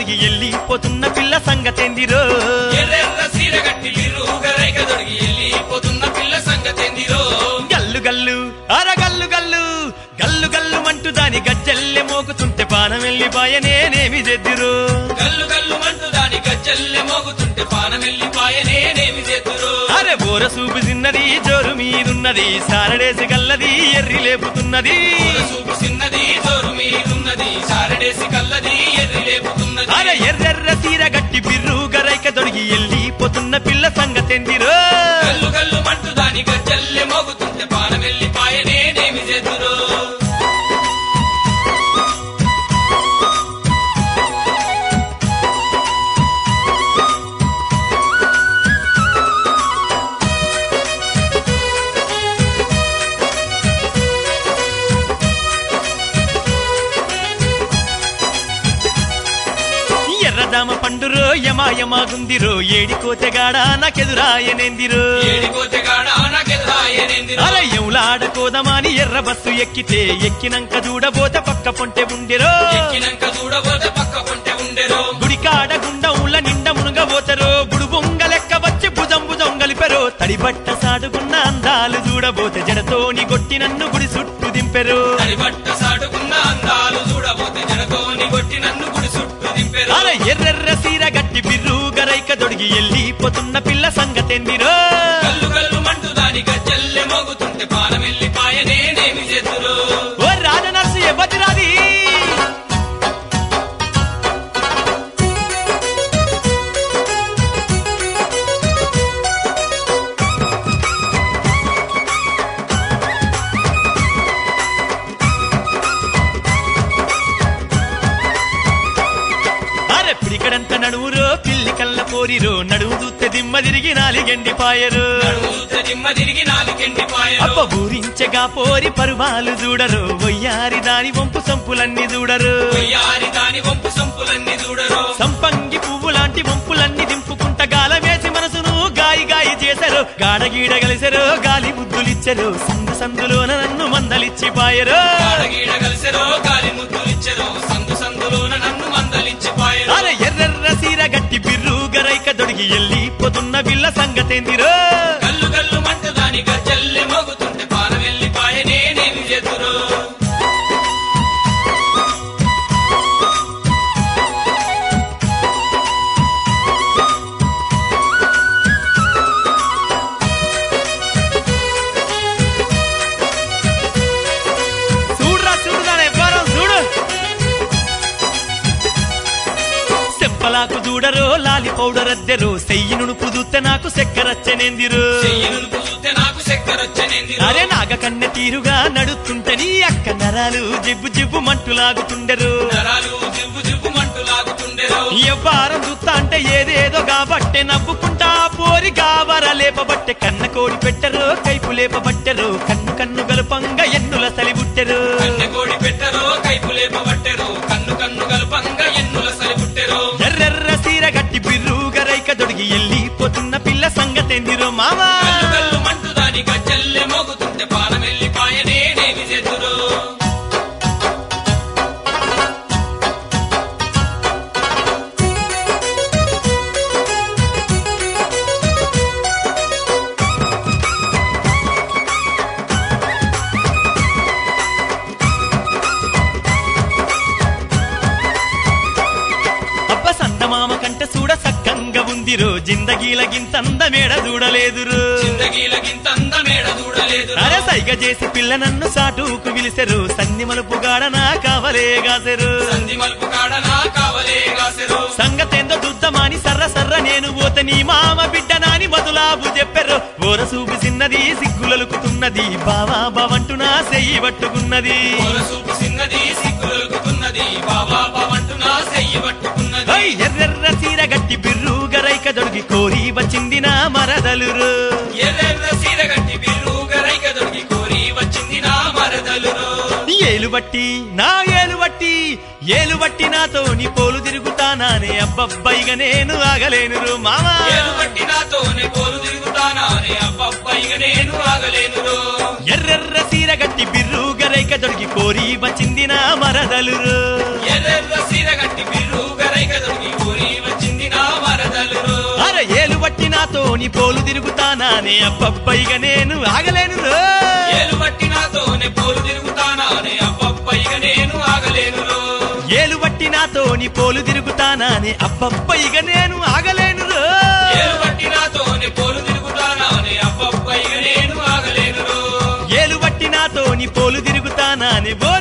దొడిగి వెళ్ళిపోతున్న పిల్ల సంగతేందిరో ఎర్రెర్ర సీర గట్టి విరుగరైక దొడిగి వెళ్ళిపోతున్న పిల్ల సంగతేందిరో గల్లు గల్లు అర గల్లు గల్లు గల్లు గల్లు మంటూ దాని గజ్జల్లె మోగుతుంటే పానం వెళ్ళిపాయ నేనేమి చెద్దిరు గల్లు గల్లు మంటూ దాని గజ్జల్లె మోగుతుంటే పానం వెళ్ళిపాయ నేనేమి చేతురు అరే బోర సూపు చిన్నది జోరు మీదున్నది సారడేసి గల్లది ఎర్రి లేపుతున్నది చూపు చిన్నది జోరు మీదున్నది సారడేసి కల్లది ఎర్రి లేపుతున్నది అరే ఎర్రెర్ర తీర గట్టి బిర్రు గరైక దొడిగి వెళ్ళిపోతున్న పిల్ల సంగతెందిరో గల్లు గల్లు మంటూ దాని గజ్జల్లె మోగుతుంటే పానం వెళ్ళిపాయ నేనేమి చేతురు ఎర్రదామ పండురో యమాయమాగుందిరో ఏడికోతెగాడ నాకెదురాయనేందిరో ఏడికోతెగాడ నాకెదురాయనేందిరో అరే ఎవలాడకోదమాని ఎర్ర బస్సు ఎక్కితే ఎక్కినంక చూడబోతే పక్క పొంటె ఉండిరో ఎక్కినంక చూడబోతే పక్క పొంటె ఉండెరో గుడికాడ గుండముల నిండ మునుగబోతరో గుడు బొంగ లెక్క వచ్చి భుజం భుజం గలిపెరో తడిబట్ట సాడుకున్న అందాలు చూడబోతే జడతోని కొట్టి నన్ను గుడి చుట్టూ దింపెరు తడి బట్ట సాటుకున్న అందాలు చూడబోతే జనతోని కొట్టి నన్ను గుడి చుట్టూ దింపెరు అరే ఎర్రెర్ర సీర గట్టి బిర్రు గరైక దొడిగి వెళ్ళిపోతున్న పిల్ల సంగతెందిరో గల్లు గల్లు మంటూ దాని గజ్జల్లె మోగుతుంటే పానం వెళ్ళిపాయ నేనేమి చేతురు ఓ రాజనర్సు ఎవ్వతిరాది అరే పిడికడంత నడువురో పిల్లి కళ్ళ పోరిరో నడువు దూత్తె దిమ్మ తిరిగి నాలిగెండి పాయరు నడుముతే దిమ్మ తిరిగి నాలుగెండిపాయరు అప్ప ఊరించగా పోరి పరువాలు చూడరు వయ్యారి దాని వంపు సంపులన్నీ చూడరు కొయ్యారి దాని వంపు సంపులన్నీ చూడరు సంపంగి పువ్వు లాంటి వంపులన్నీ దింపుకుంట గాలమేసి మనసును గాయి గాయి చేశారు గాడగీడ కలిసెరు గాలి బుద్ధులిచ్చెరు సందు సందులోన నన్ను మందలిచ్చి పాయరు కాడగీడ కలిసెరో గాలి ముద్దులిచ్చెరో సందు సందులోన నన్ను మందలిచ్చిపాయరు అరే ఎర్రెర్ర సీర గట్టి బిర్రు గరైక దొడిగి వెళ్ళిపోతున్న బిల్ల సంగతేందిరో గల్లు గల్లు మంట దాని గజ్జల్లె మోగుతుంటే పానం వెళ్ళిపాయ నేనేమి చేతురు చూడురా చూడు దాని ఎవ్వరం చూడు సెంపలాకు చూడరో లాలి పౌడర్ అద్దెరు సెయ్యి నునుపు చూస్తే నాకు చక్కెరచ్చనేందిరు చెయ్యను చూస్తే నాకు చక్కెరొచ్చనేంది అరే నాగ కన్నె తీరుగా నడుస్తుంటే నీ అక్క నరాలు జిబ్బు జిబ్బు మంటులాగుతుండరు నరాలు జివ్వు జివ్వు మంటు లాగుతుండెరో ఎవ్వారం చూస్తా అంటే ఏదేదో కాబట్టే నవ్వుకుంటా పోరి గావర లేపబట్టే కన్న కోడి పెట్టరు కైపు లేపబట్టెరు కన్ను కన్ను గలుపంగా ఎన్నుల సలిబుట్టెరు కన్నె కోడి పెట్టెరో కైపు లేపబట్టెరో కన్ను కన్ను గల్పంగా ఎన్నుల సరిపుట్టెరో ఎర్రెర్ర సీర గట్టి బిర్రు గరైక దొడిగి వెళ్ళిపోతున్న పిల్ల సంగతెందిరో మామా గల్లు గల్లు మంటు దాని గజ్జల్లె మోగుతుంటే పానం వెళ్ళిపాయ నేనేమి చేతురు అబ్బ సందమామ కంట చూడ సక్కంగా ఉందిరో జిందగీల గింతంద మేడ చూడలేదురు జిందగీల గింత అందమేడ చూడలేదు అరే సైగ చేసి పిల్ల నన్ను సాటుకు పిలిచెరు సన్ని మలుపు గాడనా కావలే గాసెరు సంధి మలుపు కాడ నా కావలే కాసెరు సంగతేందో దుద్దమాని సర్ర సర్ర నేను పోతే నీ మామ బిడ్డ నాని మధులాబు చెప్పెరు ఓర సూపు చిన్నది సిగ్గులలుకుతున్నది బావా బావంటూ నా సెయ్యి పట్టుకున్నది చూపు చిన్నది సిగ్గులొలుకుతున్నది బాబా బావంటూ నా సెయ్యి పట్టుకున్నది ఓయ్ ఎర్రెర్ర సీర గట్టి బిర్రు గరైక దొడిగి కోరి వచ్చింది నా మరదలురు ఎర్రెర్ర సీర గట్టి బిర్రుగా రైక దొరికి కోరి వచ్చింది నా మరదలురో ఏలు బట్టి నా ఏలు బట్టి ఏలు బట్టి నాతో నీ పోలు తిరుగుతానానే అబ్బబ్బైగా నేను ఆగలేను మామా ఏలు బట్టి నాతోనే పోలు తిరుగుతానా అనే అబ్బబ్బయ్య నేను ఆగలేనురో ఎర్రెర్ర సీర గట్టి బిర్రు గరైక దొడిగి కోరి వచ్చింది నా మరదలురు ఎర్రెర్ర సీర గట్టి బిర్రుగా రైక దొరికి బట్టి నాతోని పోలు తిరుగుతానానే అబ్బబ్బైగా నేను ఆగలేను రో ఏలు బట్టి నాతోనే పోలు తిరుగుతానానే అబ్బబ్బయ్య నేను ఆగలేను రో ఏలు బట్టి నాతోని పోలు తిరుగుతానానే అబ్బబ్బైగా నేను ఆగలేను రో ఏలు బట్టి నాతోనే పోలు తిరుగుతానానే అబ్బబ్బయ్య నేను ఆగలేను రో ఏలు బట్టి నాతోని పోలు తిరుగుతానానే ఓ